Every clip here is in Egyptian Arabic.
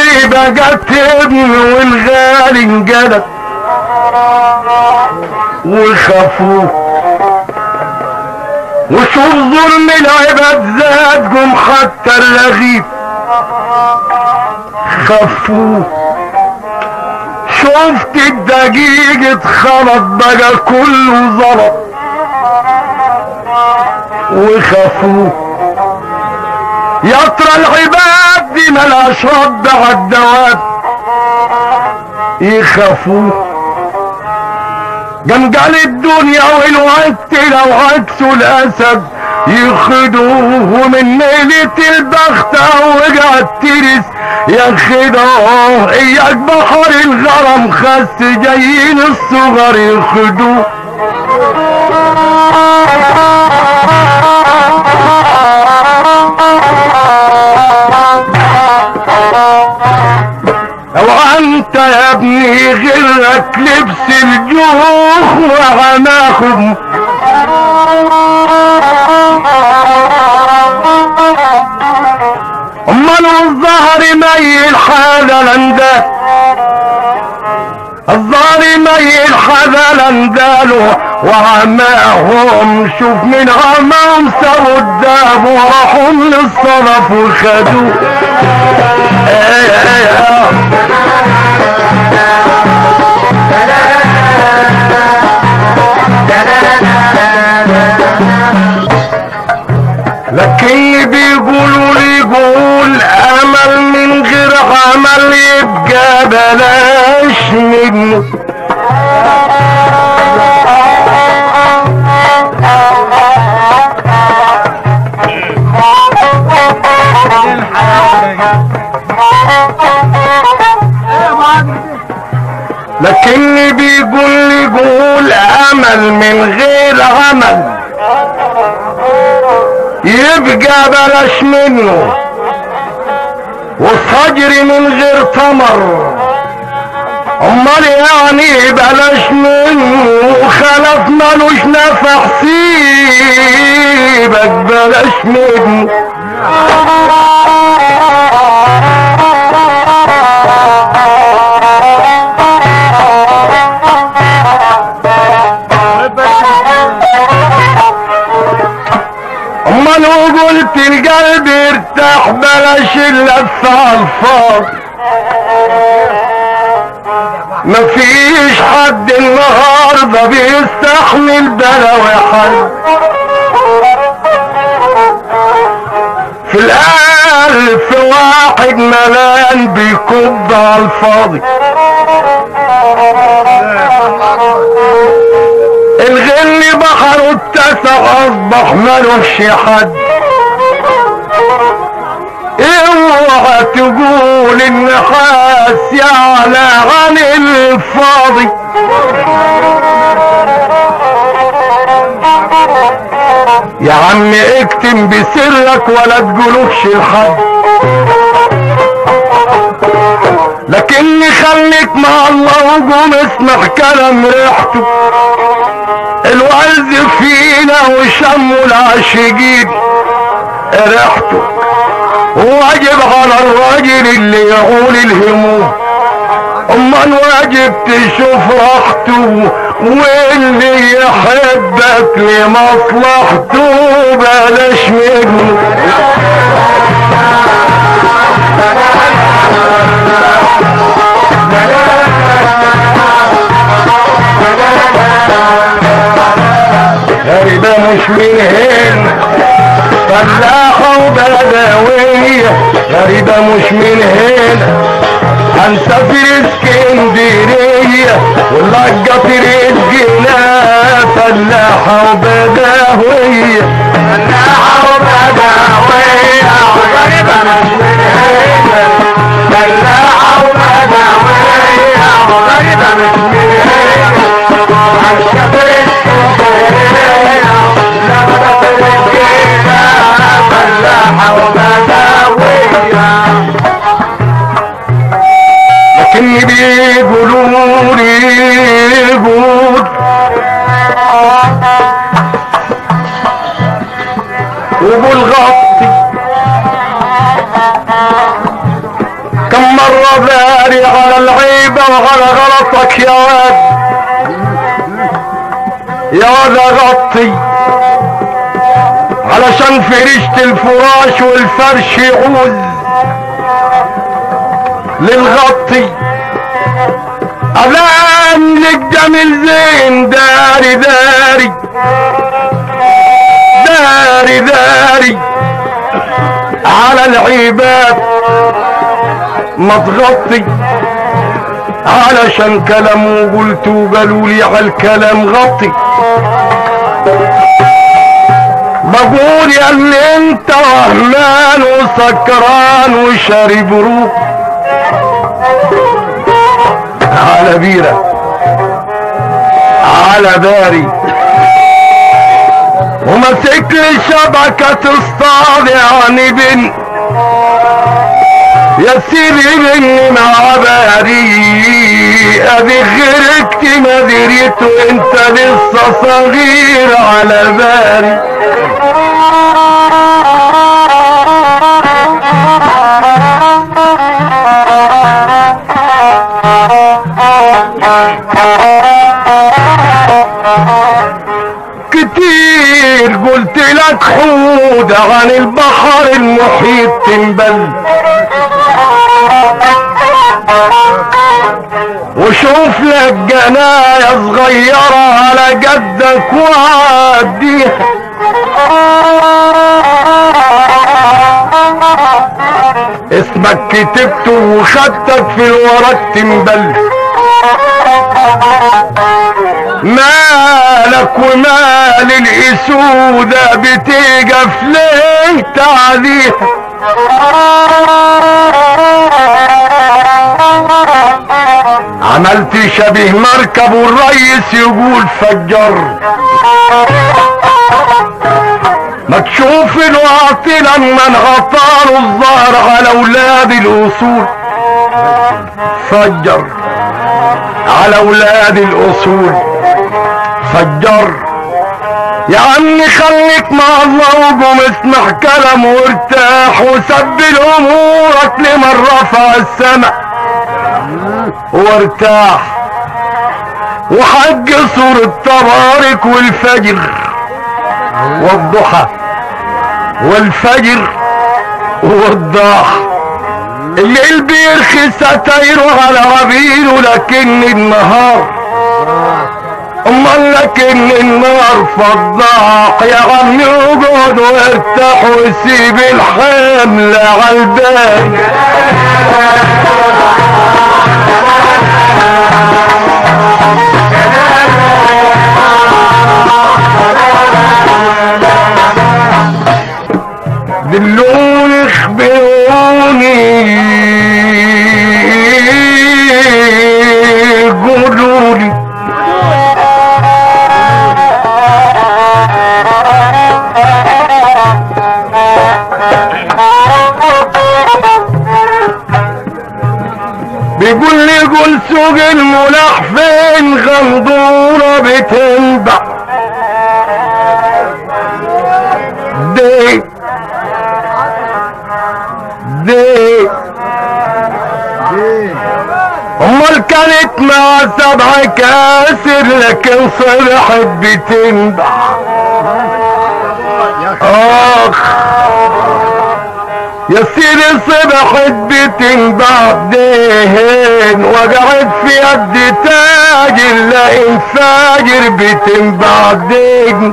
عيني بقت ابن والغالي انجلت وخافوه وشوف ظلم العباد زاد جم حتى الرغيف خافوه شفت الدقيق اتخلط بقى كله زلط وخافوه يا ترى العباد دي ملهاش رد على الدواب يخافوه جنجال الدنيا والوقت لو عكسوا الاسد يخدوه من ليلة البخت وقعد ترس ياخدوه اياك بحر الغرام خس جايين الصغر يخدوه لو انت يا ابني غيرك لبس الجوخ وعناهم امال الظهر ميل حالا ده الظهر ميل حالا داله وعماهم شوف من عماهم سووا الداب وراحوا من الصرف وخدوه ايه ايه لكن بيقولوا لي قول امل من غير عمل يبقى بلاش منه لكن بيقول لي قول امل من غير عمل يبقى بلاش منه والصجر من غير تمر امال يعني بلاش منه خلف ملوش نفع سيبك بلاش منه اما لو قلت القلب ارتاح بلاش اللف عالفاض مفيش حد النهارده بيستحمل بلاوي حد في الألف واحد ملان بيكب على الفاضي الغل بحر اتسع اصبح ملوش حد اوعى تقول النحاس يعلى عن الفاضي يا عم اكتم بسرك ولا تقولوش لحد لكني خليك مع الله وقوم اسمع كلام ريحته الوعز فينا وشم العاشقين ريحته واجب على الراجل اللي يعول الهموم اما واجب تشوف راحته واللي يحبك لمصلحته بلاش منه غريبة مش من هنا فلاحة وبدوية غريبة مش من هنا هنسافر اسكندرية واللقة رزقنا فلاحة وبدوية فلاحة وبدوية غريبة مش من هنا فلاحة وبدوية غريبة مش من هنا هنسافر اسكندرية لقة رزقنا فلاحة وبدوية لكن بيقولوا لي قول وقول غطي كم مرة داري على العيبة وعلى غلطك يا واد يا واد غطي علشان فرشت الفراش والفرش يعوز للغطي أذان للجميل زين داري داري داري داري على العباد ما تغطي علشان كلامه قلت وقالوا لي على الكلام غطي بقول يا اللي انت وهمان وسكران وشارب روح على بيرة على باري ومسك لي شبكة تصطاد يعني بن يا سيدي مني مع باري ادي غيرك ما دريت وانت لسه صغير على باري كتير قلت لك حود عن البحر المحيط تنبل وشوف لك جناية صغيرة على جدك وعديها اسمك كتبته وخدتك في الورق تنبل مالك ومال الاسودة بتيجف ليه تعديها عملت شبيه مركب والريس يقول فجر ما تشوف الواطي لما انغطار الظهر على اولاد الاصول فجر على اولاد الاصول فجر يا عمي خليك مع الله وقوم اسمع كلام وارتاح وسبل امورك لمن رفع السماء وارتاح وحج سورة تبارك والفجر والضحى والفجر والضحى الليل بيرخي ستايره على عبيره لكن النهار امال لكن النار فضاح يا عمي اقعد وارتاح وسيب الحمل عالبال دلوني اخبروني قولولي بيقول لي قول سوق الملاح فين غندورة بتنبع دي دي امال كانت مع سبع كاسر لكن صلحت بتنبع اخ يا سيدي صبحت بتنبع دهن وقعت في يد تاجر لا فاجر بتنبع دهن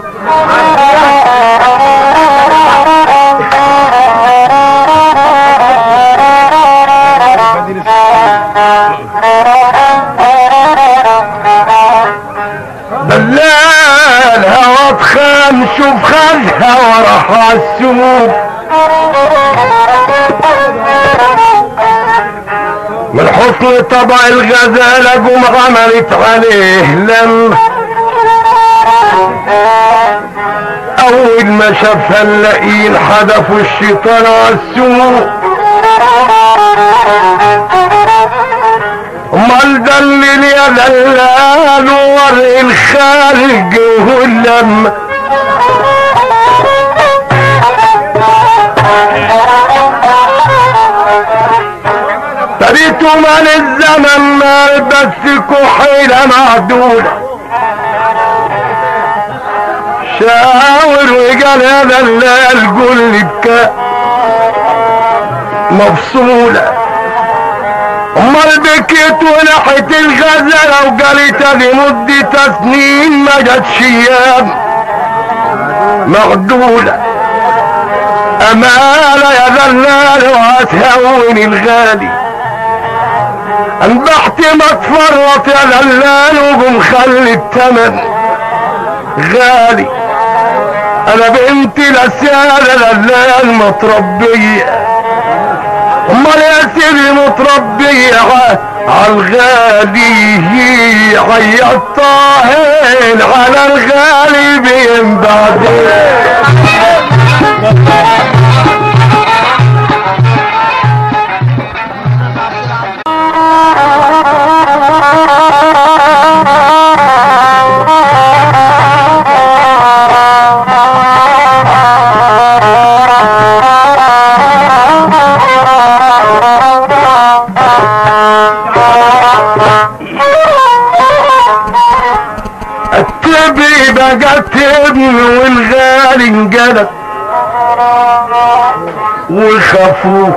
دلال هوا تخان شوف خالها وراح عالسوق من حسن طبع الغزالة قوم عملت عليه لم اول ما شافها اللئيم حدفوا الشيطان عالسوق امال دلل يا دلال وري الخارج واللم تريت زمن الزمن ما بس كحيلة معدودة شاور وقال هذا الليل قول لي بكاء مفصولة امال بكيت ونحت الغزالة وقالت هذه مدة سنين ما جاتش ايام مغدولة امانة يا ذلال وهتهون الغالي انبحت ما تفرط يا ذلال وقوم خلي التمن غالي انا بنتي لسيادة ذلال متربية امال يا سيدي متربية عالغالي عيطاهن على الغالي بين بعدين التبي بقى تبني والغالي انجلت والخفوف